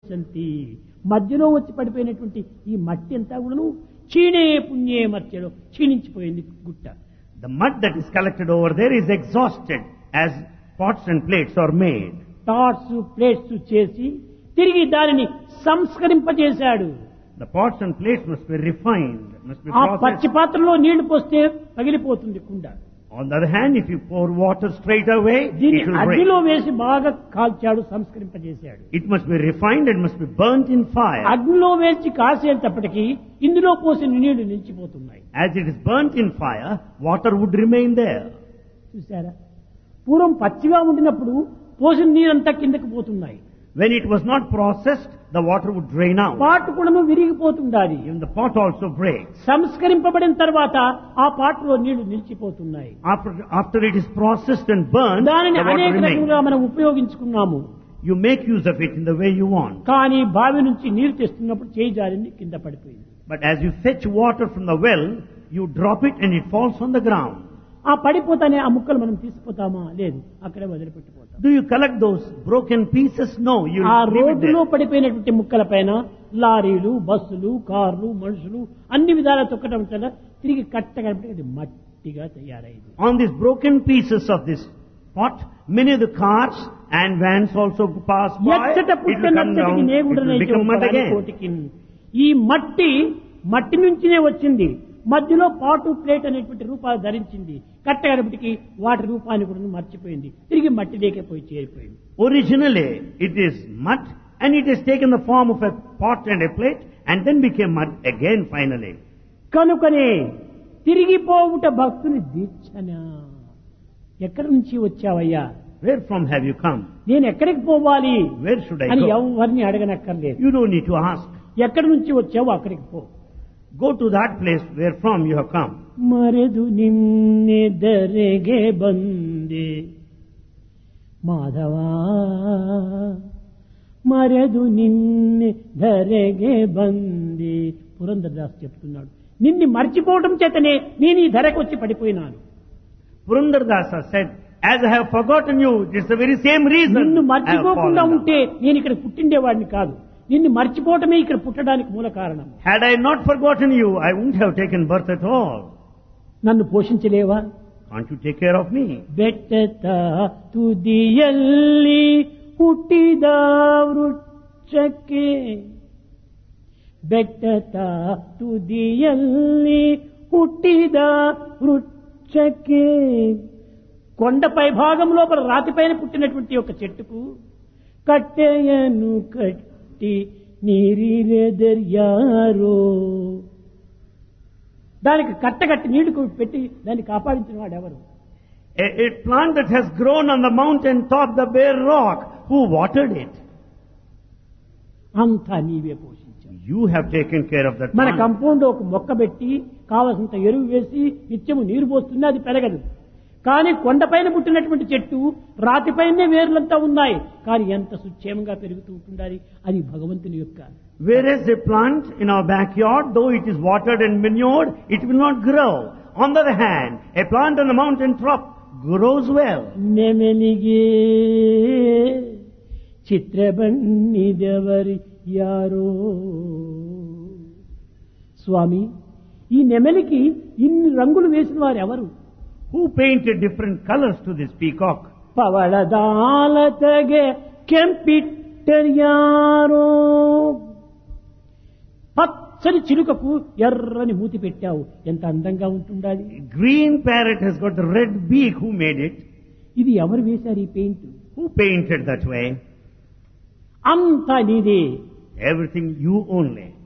సంతి మధ్యలో వచ్చి పడిపోయినటువంటి ఈ మట్టి అంతా కూడాను చీనే పుణ్యే మధ్యలో క్షీణించిపోయింది గుట్ట The mud that is collected over there is exhausted as pots and plates are made. టాట్స్ ప్లేట్స్ చేసి తిరిగి దానిని సంస్కరింపజేశాడు The pots and plates must be refined, must be ఆ processed. పచ్చి పాత్రలో నీళ్లు పోస్తే పగిలిపోతుంది కుండ On the other hand, if you pour water straight away, దీన్ని it will break. అగ్నిలో వేసి బాగా కాల్చాడు సంస్కరింపజేశాడు It must be refined and must be burnt in fire. అగ్నిలో వేసి కాసేటప్పటికి ఇందులో పోసిన నీళ్లు నిలిచిపోతున్నాయి As it is burnt in fire, water would remain there. చూసారా పూర్వం పచ్చిగా ఉండినప్పుడు పోసిన నీరంతా కిందకి పోతున్నాయి When it was not processed, the water would drain out. పాటు కూడా విరిగిపోతుండాలి Even the pot also breaks. సంస్కరింపబడిన తర్వాత ఆ పాటలో నీళ్లు నిలిచిపోతున్నాయి After, after it is processed and burned, దానిని the water అనేక remains. రకంగా మనం ఉపయోగించుకున్నాము You make use of it in the way you want. కానీ బావి నుంచి నీరు తెస్తున్నప్పుడు చేయి జారింది కింద పడిపోయింది But as you fetch water from the well, you drop it and it falls on the ground. ఆ పడిపోతానే ఆ ముక్కలు మనం తీసుకుపోతామా లేదు అక్కడే వదిలిపెట్టిపోతాం Do you collect those broken pieces? No, you ఆ leave it రోడ్డులో there. పడిపోయినటువంటి ముక్కల పైన లారీలు బస్సులు కార్లు మనుషులు అన్ని విధాలా తొక్కడం వల్ల తిరిగి కట్ట కనపడి అది మట్టిగా తయారైంది On these broken pieces of this pot, many of the cars and vans also pass by. ఎచ్చట It will come పుట్టినచ్చటికి down, it నేగుడనే will become mud again. కోటికి ఈ మట్టి మట్టి నుంచినే వచ్చింది మధ్యలో పాటు ప్లేట్ అనేటువంటి రూపాలు ధరించింది కట్టగడపటికి వాటి రూపాన్ని కూడా మర్చిపోయింది తిరిగి మట్టిలోకే పోయి చేరిపోయింది Originally, it is mud and it has taken the form of a pot and a plate and then became mud again finally. కనుకనే తిరిగిపోవుట భక్తుని దీక్షనా ఎక్కడి నుంచి వచ్చావయ్యా Where from have you come? నేను ఎక్కడికి పోవాలి Where should I అని go? ఎవరిని అడగనక్కర్లేదు You don't need to ask. ఎక్కడి నుంచి వచ్చావో అక్కడికి పో Go to that place where from you have come. ಮರೆದು ನಿನ್ನೆದರೆಗೆ ಬಂದೆ ಮಾಧವ మరెదు నిన్ను ధరెగే బంది పురంధరదాస్ చెప్తున్నాడు నిన్ను మర్చిపోవటం చేతనే నేను ఈ ధరకు వచ్చి పడిపోయినాను Purandardasa said, as I have forgotten you, it's the very same reason నిన్ను I have మర్చిపోకుండా fallen down. ఉంటే నేను ఇక్కడ పుట్టిండేవాడిని కాదు నిన్ను మర్చిపోవటమే ఇక్కడ పుట్టడానికి మూల కారణం Had I not forgotten you, I wouldn't have taken birth at all. నన్ను పోషించలేవా Can't you take care of me? ಬೆಟ್ಟದ ತುದಿಯಲ್ಲಿ ಹುಟ್ಟಿದ ವೃಕ್ಷಕ್ಕೆ ಬೆಟ್ಟದ ತುದಿಯಲ್ಲಿ ಹುಟ್ಟಿದ వృక్షకే కొండపై భాగం లోపల రాతిపైన పుట్టినటువంటి ఒక చెట్టుకు కట్టెయను కట్టి నీరిరెదర్యారో దానికి కట్టగట్టి నీళ్లు పెట్టి దాన్ని కాపాడించిన వాడు ఎవరు A, a plant that has grown on the mountain top, the bare rock, who watered it? అంతా నీవే పోషించావు You have taken care of that మన plant. కంపౌండ్ ఒక మొక్క పెట్టి కావలసినంత ఎరువు వేసి నిత్యము నీరు పోస్తుంది అది పెరగదు కానీ కొండపైన పుట్టినటువంటి చెట్టు రాతిపైనే వేర్లంతా ఉన్నాయి కానీ ఎంత సుక్షేమంగా పెరుగుతూ ఉంటుండాలి అది భగవంతుని యొక్క Whereas a plant in our backyard, though it is watered and manured, it will not grow. On the other hand, a plant on the mountain top grows well. నెమెలిగే చిత్రబన్నిదెవరి యారో స్వామి ఈ నెమలికి ఇన్ని రంగులు వేసిన వారు ఎవరు Who painted different colors to this peacock? పవళదాలతగే కెంపిట్టర్యారో పచ్చని చిలుకకు ఎర్రని మూతి పెట్టావు ఎంత అందంగా ఉంటుండాలి Green parrot has got the red beak. Who made it? ఇది ఎవరు వేశారు ఈ paint Who painted that way? అంతా నీదే Everything you only.